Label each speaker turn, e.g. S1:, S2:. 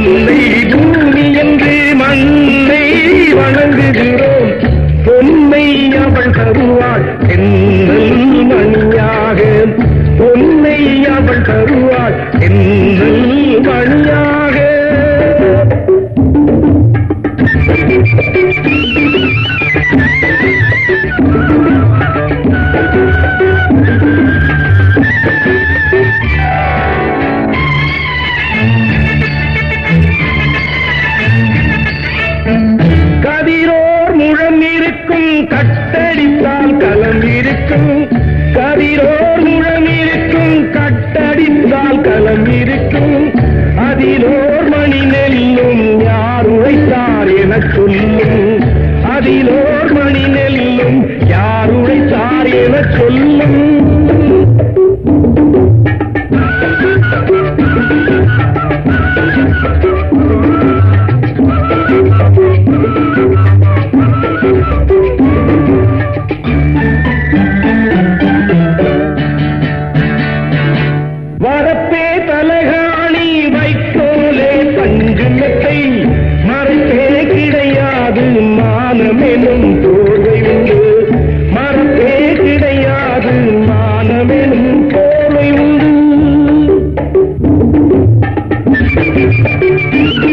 S1: அன்னை பூமி என்று மண்ணை வணங்குகிறோம் பொன்னை அவள் தருவாள் தென்னல் மணியாக பொன்னை அவள் தருவாள் தென்னல் மணியாக கதிரோர் முழம் இருக்கும் கட்டடித்தால் களம் இருக்கும் கதிரோர் முழம் இருக்கும் கட்டடித்தால் களம் இருக்கும் அதிலோர் மணி நெல்லும் யார் உழைத்தார் என சொல்லும் அதிலோர் மணி நெல்லும் யார் உழைத்தார் என சொல்லும் வரப்பே தலகாணி வைக்கோலே பஞ்சுமெத்தை மறைப்பே கிடையாது மானமெனும் போதை உண்டு மறப்பே கிடையாது மானமெனும் போதை உண்டு